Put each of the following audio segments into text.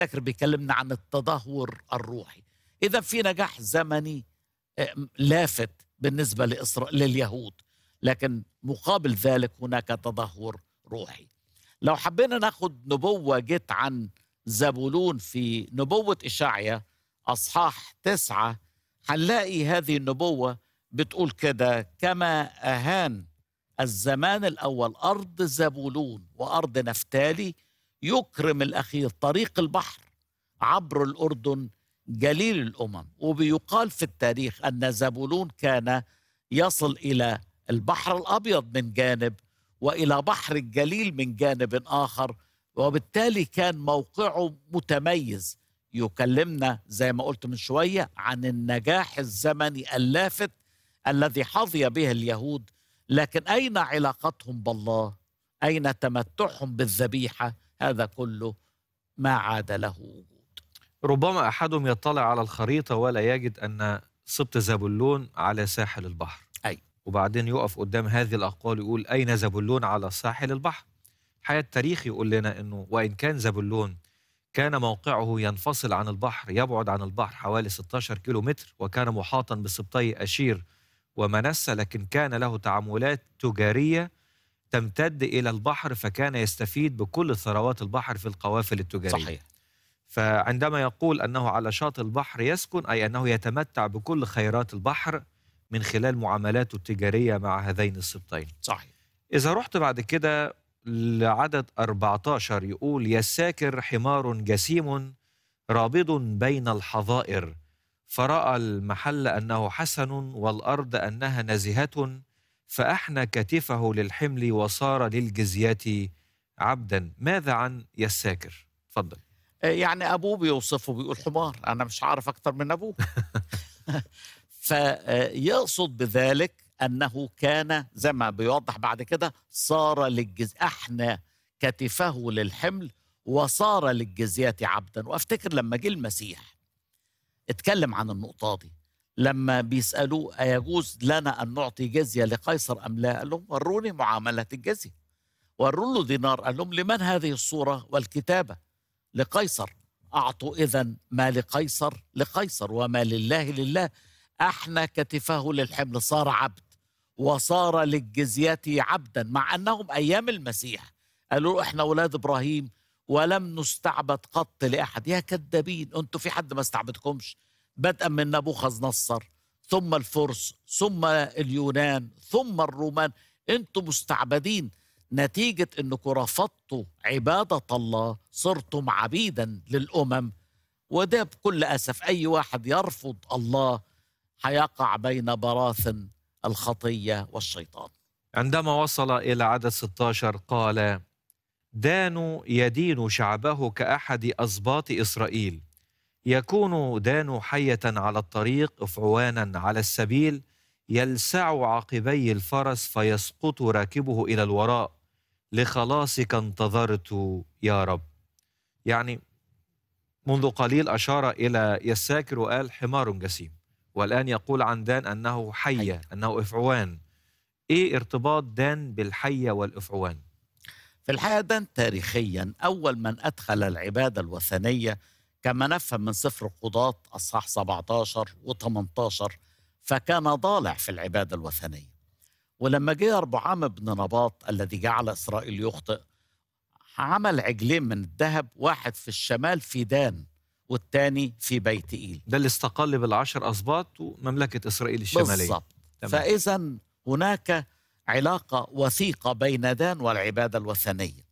فاكر بيكلمنا عن التدهور الروحي اذا في نجاح زمني آه، لافت بالنسبه لإسرائيل لليهود لكن مقابل ذلك هناك تدهور روحي لو حبينا ناخد نبوه جت عن زبولون في نبوه اشعيا اصحاح تسعه هنلاقي هذه النبوه بتقول كده كما اهان الزمان الاول ارض زبولون وارض نفتالي يكرم الاخير طريق البحر عبر الاردن جليل الامم وبيقال في التاريخ ان زبولون كان يصل الى البحر الابيض من جانب والى بحر الجليل من جانب اخر وبالتالي كان موقعه متميز يكلمنا زي ما قلت من شويه عن النجاح الزمني اللافت الذي حظي به اليهود لكن اين علاقتهم بالله اين تمتعهم بالذبيحه هذا كله ما عاد له وجود ربما احدهم يطلع على الخريطه ولا يجد ان سبط زبلون على ساحل البحر أي. وبعدين يقف قدام هذه الاقوال يقول اين زبلون على ساحل البحر الحقيقه التاريخ يقول لنا انه وان كان زبلون كان موقعه ينفصل عن البحر يبعد عن البحر حوالي 16 كيلو متر وكان محاطا بسبطي أشير ومنسى لكن كان له تعاملات تجارية تمتد إلى البحر فكان يستفيد بكل ثروات البحر في القوافل التجارية صحيح فعندما يقول أنه على شاطئ البحر يسكن أي أنه يتمتع بكل خيرات البحر من خلال معاملاته التجارية مع هذين السبطين صحيح إذا رحت بعد كده لعدد 14 يقول يساكر حمار جسيم رابض بين الحظائر فرأى المحل أنه حسن والأرض أنها نزهة فأحنى كتفه للحمل وصار للجزية عبدا ماذا عن يساكر؟ تفضل يعني ابوه بيوصفه بيقول حمار انا مش عارف اكتر من ابوه فيقصد بذلك انه كان زي ما بيوضح بعد كده صار للجز احنى كتفه للحمل وصار للجزية عبدا وافتكر لما جه المسيح اتكلم عن النقطة دي لما بيسألوه أيجوز لنا أن نعطي جزية لقيصر أم لا قال لهم وروني معاملة الجزية وروا له دينار قال لهم لمن هذه الصورة والكتابة لقيصر أعطوا إذا ما لقيصر لقيصر وما لله لله أحنى كتفه للحمل صار عبد وصار للجزية عبدا مع أنهم أيام المسيح قالوا له إحنا أولاد إبراهيم ولم نستعبد قط لأحد يا كذابين أنتوا في حد ما استعبدكمش بدءا من نبوخذ نصر ثم الفرس ثم اليونان ثم الرومان أنتوا مستعبدين نتيجة أنكم رفضتوا عبادة الله صرتم عبيدا للأمم وده بكل أسف أي واحد يرفض الله هيقع بين براثن الخطية والشيطان عندما وصل إلى عدد 16 قال دان يدين شعبه كأحد أسباط إسرائيل يكون دان حية على الطريق أفعوانا على السبيل يلسع عقبي الفرس فيسقط راكبه إلى الوراء لخلاصك انتظرت يا رب يعني منذ قليل أشار إلى يساكر وقال حمار جسيم والآن يقول عن دان أنه حية أنه إفعوان إيه ارتباط دان بالحية والإفعوان في الحقيقة دان تاريخيا أول من أدخل العبادة الوثنية كما نفهم من سفر القضاة أصحاح 17 و18 فكان ضالع في العبادة الوثنية ولما جه أربعام بن نباط الذي جعل إسرائيل يخطئ عمل عجلين من الذهب واحد في الشمال في دان والتاني في بيت إيل ده اللي استقل بالعشر أسباط ومملكة إسرائيل الشمالية بالضبط تمام. فإذا هناك علاقة وثيقة بين دان والعبادة الوثنية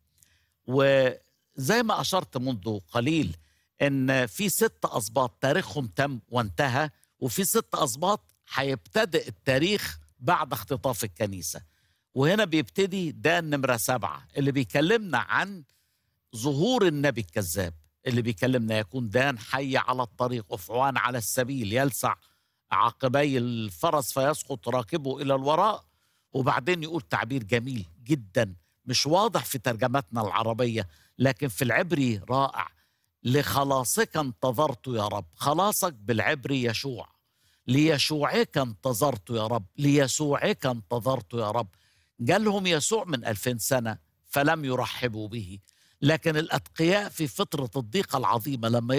وزي ما أشرت منذ قليل إن في ست أسباط تاريخهم تم وانتهى وفي ست أسباط هيبتدئ التاريخ بعد اختطاف الكنيسة وهنا بيبتدي دان نمرة سبعة اللي بيكلمنا عن ظهور النبي الكذاب اللي بيكلمنا يكون دان حي على الطريق أفعوان على السبيل يلسع عقبي الفرس فيسقط راكبه إلى الوراء وبعدين يقول تعبير جميل جدا مش واضح في ترجمتنا العربية لكن في العبري رائع لخلاصك انتظرت يا رب خلاصك بالعبري يشوع ليشوعك انتظرت يا رب ليسوعك انتظرت يا رب جالهم يسوع من ألفين سنة فلم يرحبوا به لكن الأتقياء في فترة الضيقة العظيمة لما